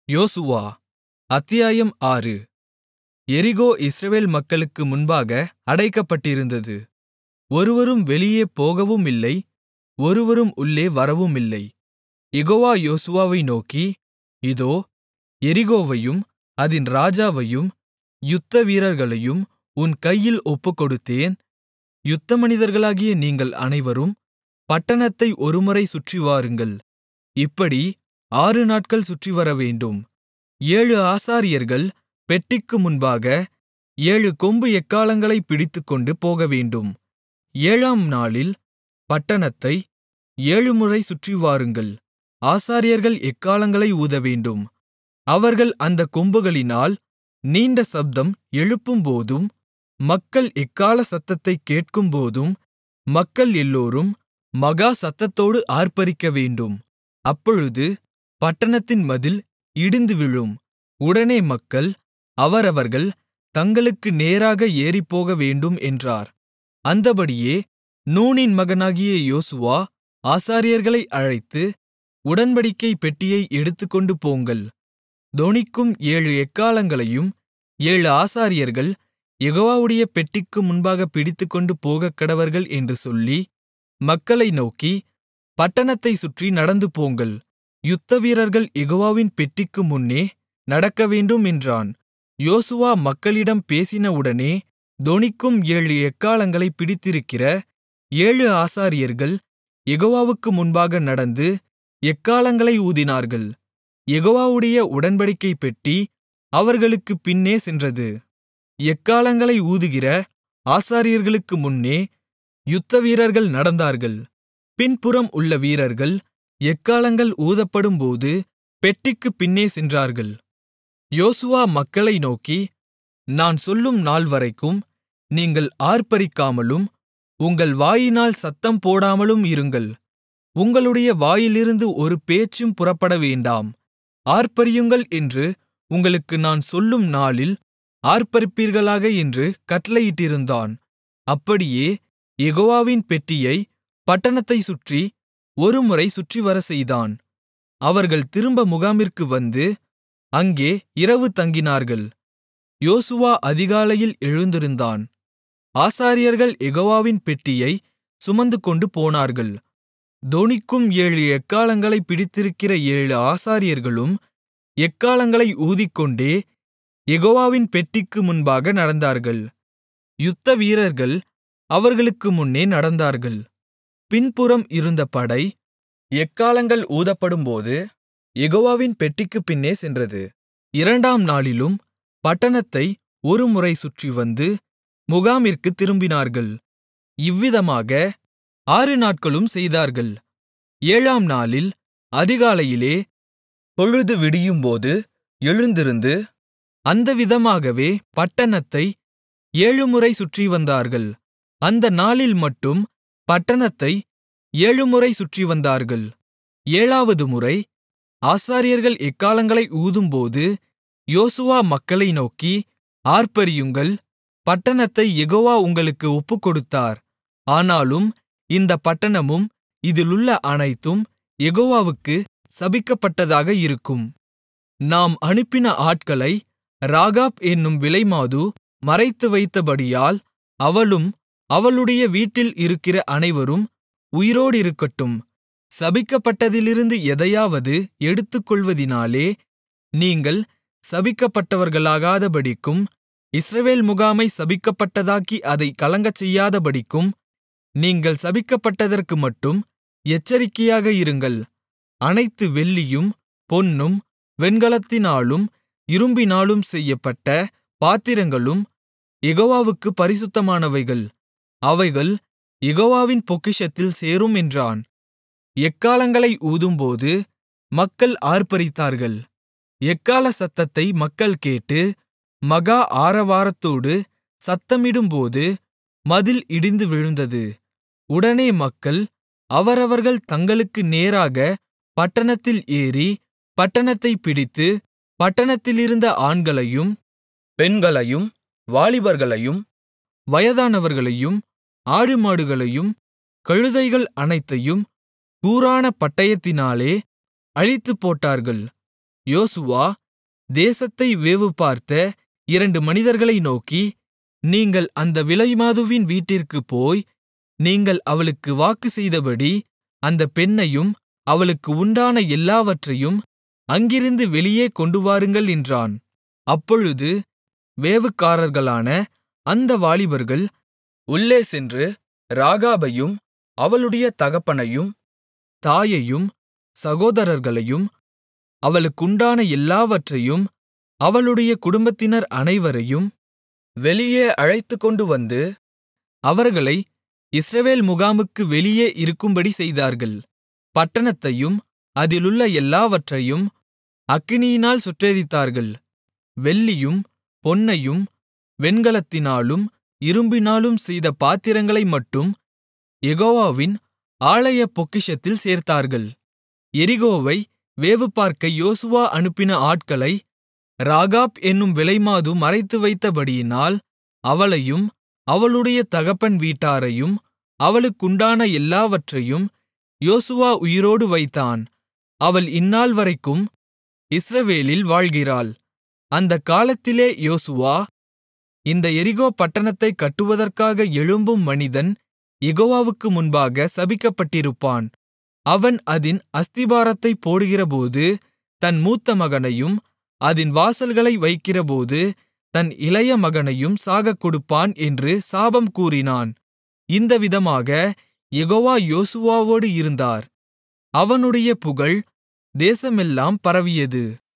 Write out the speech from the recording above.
யோசுவா அத்தியாயம் ஆறு எரிகோ இஸ்ரவேல் மக்களுக்கு முன்பாக அடைக்கப்பட்டிருந்தது ஒருவரும் வெளியே போகவுமில்லை ஒருவரும் உள்ளே வரவுமில்லை யெகோவா யோசுவாவை நோக்கி இதோ எரிகோவையும் அதின் ராஜாவையும் யுத்தவீரர்களையும் உன் கையில் ஒப்புக்கொடுத்தேன் யுத்தமனிதர்களாகிய நீங்கள் அனைவரும் பட்டணத்தை ஒருமுறை சுற்றிவாருங்கள் இப்படி ஆறு நாட்கள் சுற்றிவரவேண்டும் ஏழு ஆசாரியர்கள் பெட்டிக்கு முன்பாக ஏழு கொம்பு எக்காளங்களைப் பிடித்துக்கொண்டு போகவேண்டும் ஏழாம் நாளில் பட்டணத்தை ஏழுமுறை சுற்றிவாருங்கள் ஆசாரியர்கள் எக்காளங்களை ஊதவேண்டும் அவர்கள் அந்தக் கொம்புகளினால் நீண்ட சப்தம் எழுப்பும்போதும் மக்கள் எக்காள சத்தத்தைக் கேட்கும்போதும் மக்கள் எல்லோரும் மகா சத்தத்தோடு ஆர்ப்பரிக்கவேண்டும் அப்பொழுது பட்டணத்தின் மதில் இடிந்து விழும் உடனே மக்கள் அவரவர்கள் தங்களுக்கு நேராக ஏறிப்போகவேண்டும் என்றார் அந்தபடியே நூனின் மகனாகிய யோசுவா ஆசாரியர்களை அழைத்து உடன்படிக்கைப் பெட்டியை எடுத்துக்கொண்டு போங்கள் தொனிக்கும் ஏழு எக்காளங்களையும் ஏழு ஆசாரியர்கள் யெகோவாவுடைய பெட்டிக்கு முன்பாகப் பிடித்துக்கொண்டு போகக்கடவர்கள் என்று சொல்லி மக்களை நோக்கி பட்டணத்தைச் சுற்றி நடந்துபோங்கள் யுத்தவீரர்கள் யெகோவாவின் பெட்டிக்கு முன்னே நடக்கவேண்டும் என்றான் யோசுவா மக்களிடம் பேசினவுடனே தொனிக்கும் ஏழு எக்காளங்களைப் பிடித்திருக்கிற ஏழு ஆசாரியர்கள் யெகோவாவுக்கு முன்பாக நடந்து எக்காளங்களை ஊதினார்கள் யெகோவாவுடைய உடன்படிக்கைப் பெட்டி அவர்களுக்குப் பின்னே சென்றது எக்காளங்களை ஊதுகிற ஆசாரியர்களுக்கு முன்னே யுத்தவீரர்கள் நடந்தார்கள் பின்புறம் உள்ள வீரர்கள் எக்காளங்கள் ஊதப்படும்போது பெட்டிக்குப் பின்னே சென்றார்கள் யோசுவா மக்களை நோக்கி நான் சொல்லும் நாள்வரைக்கும் நீங்கள் ஆர்ப்பரிக்காமலும் உங்கள் வாயினால் சத்தம் போடாமலும் இருங்கள் உங்களுடைய வாயிலிருந்து ஒரு பேச்சும் புறப்படவேண்டாம் ஆர்ப்பரியுங்கள் என்று உங்களுக்கு நான் சொல்லும் நாளில் ஆர்ப்பரிப்பீர்களாக என்று கட்டளையிட்டிருந்தான் அப்படியே யெகோவாவின் பெட்டியை பட்டணத்தைச் சுற்றி ஒருமுறை சுற்றிவரச் செய்தான் அவர்கள் திரும்ப முகாமிற்கு வந்து அங்கே இரவு தங்கினார்கள் யோசுவா அதிகாலையில் எழுந்திருந்தான் ஆசாரியர்கள் யெகோவாவின் பெட்டியை சுமந்துகொண்டு போனார்கள் தொனிக்கும் ஏழு எக்காளங்களைப் பிடித்திருக்கிற ஏழு ஆசாரியர்களும் எக்காளங்களை ஊதிக்கொண்டே யெகோவாவின் பெட்டிக்கு முன்பாக நடந்தார்கள் யுத்தவீரர்கள் அவர்களுக்கு முன்னே நடந்தார்கள் பின்புறம் இருந்த படை எக்காளங்கள் ஊதப்படும்போது யெகோவாவின் பெட்டிக்குப் பின்னே சென்றது இரண்டாம் நாளிலும் பட்டணத்தை ஒருமுறை சுற்றிவந்து முகாமிற்குத் திரும்பினார்கள் இவ்விதமாக ஆறு நாட்களும் செய்தார்கள் ஏழாம் நாளில் அதிகாலையிலே பொழுது விடியும்போது எழுந்திருந்து அந்த விதமாகவே பட்டணத்தை ஏழுமுறை சுற்றிவந்தார்கள் அந்த நாளில் மட்டும் பட்டணத்தை ஏழுமுறை சுற்றிவந்தார்கள் ஏழாவது முறை ஆசாரியர்கள் எக்காளங்களை ஊதும்போது யோசுவா மக்களை நோக்கி ஆர்ப்பரியுங்கள் பட்டணத்தை யெகோவா உங்களுக்கு ஒப்புக்கொடுத்தார் ஆனாலும் இந்த பட்டணமும் இதிலுள்ள அனைத்தும் யெகோவாவுக்கு சபிக்கப்பட்டதாக இருக்கும் நாம் அனுப்பின ஆட்களை ராகாப் என்னும் விலைமாது மறைத்து வைத்தபடியால் அவளும் அவளுடைய வீட்டில் இருக்கிற அனைவரும் உயிரோடிருக்கட்டும் சபிக்கப்பட்டதிலிருந்து எதையாவது எடுத்துக்கொள்வதினாலே நீங்கள் சபிக்கப்பட்டவர்களாகாதபடிக்கும் இஸ்ரவேல் முகாமை சபிக்கப்பட்டதாக்கி அதைக் கலங்கச்செய்யாதபடிக்கும் நீங்கள் சபிக்கப்பட்டதற்கு மட்டும் எச்சரிக்கையாக இருங்கள் அனைத்து வெள்ளியும் பொன்னும் வெண்கலத்தினாலும் இரும்பினாலும் செய்யப்பட்ட பாத்திரங்களும் யெகோவாவுக்குப் பரிசுத்தமானவைகள் அவைகள் யெகோவாவின் பொக்கிஷத்தில் சேரும் என்றான் எக்காளங்களை ஊதும்போது மக்கள் ஆர்ப்பரித்தார்கள் எக்காள சத்தத்தை மக்கள் கேட்டு மகா ஆரவாரத்தோடு சத்தமிடும்போது மதில் இடிந்து விழுந்தது உடனே மக்கள் அவரவர்கள் தங்களுக்கு நேராக பட்டணத்தில் ஏறி பட்டணத்தைப் பிடித்து பட்டணத்திலிருந்த ஆண்களையும் பெண்களையும் வாலிபர்களையும் வயதானவர்களையும் ஆடுமாடுகளையும் கழுதைகள் அனைத்தையும் கூரான பட்டயத்தினாலே அழித்துப்போட்டார்கள் யோசுவா தேசத்தை வேவுபார்த்த இரண்டு மனிதர்களை நோக்கி நீங்கள் அந்த விலைமாதுவின் வீட்டிற்குப் போய் நீங்கள் அவளுக்கு வாக்குச்செய்தபடி அந்தப் பெண்ணையும் அவளுக்கு உண்டான எல்லாவற்றையும் அங்கிருந்து வெளியே கொண்டுவாருங்கள் என்றான் அப்பொழுது வேவுகாரர்களான அந்த வாலிபர்கள் உள்ளே சென்று ராகாபையும் அவளுடைய தகப்பனையும் தாயையும் சகோதரர்களையும் அவளுக்குண்டான எல்லாவற்றையும் அவளுடைய குடும்பத்தினர் அனைவரையும் வெளியே அழைத்துக்கொண்டுவந்து அவர்களை இஸ்ரவேல் முகாமுக்கு வெளியே இருக்கும்படி செய்தார்கள் பட்டணத்தையும் அதிலுள்ள எல்லாவற்றையும் அக்கினியினால் சுட்டெரித்தார்கள் வெள்ளியும் பொன்னையும் வெண்கலத்தினாலும் இரும்பினாலும் செய்த பாத்திரங்களை மட்டும் யெகோவாவின் ஆலய பொக்கிஷத்தில் சேர்த்தார்கள் எரிகோவை வேவுபார்க்க யோசுவா அனுப்பின ஆட்களை ராகாப் என்னும் விலைமாது மறைத்துவைத்தபடியினால் அவளையும் அவளுடைய தகப்பன் வீட்டாரையும் அவளுக்குண்டான எல்லாவற்றையும் யோசுவா உயிரோடு வைத்தான் அவள் இந்நாள்வரைக்கும் இஸ்ரவேலில் வாழ்கிறாள் அந்தக் காலத்திலே யோசுவா இந்த எரிகோ பட்டணத்தைக் கட்டுவதற்காக எழும்பும் மனிதன் யெகோவாவுக்கு முன்பாக சபிக்கப்பட்டிருப்பான் அவன் அதின் அஸ்திபாரத்தைப் போடுகிறபோது தன் மூத்த மகனையும் அதின் வாசல்களை வைக்கிறபோது தன் இளைய மகனையும் சாகக் கொடுப்பான் என்று சாபம் கூறினான் இந்த விதமாக யெகோவா யோசுவாவோடு இருந்தார் அவனுடைய புகழ் தேசமெல்லாம் பரவியது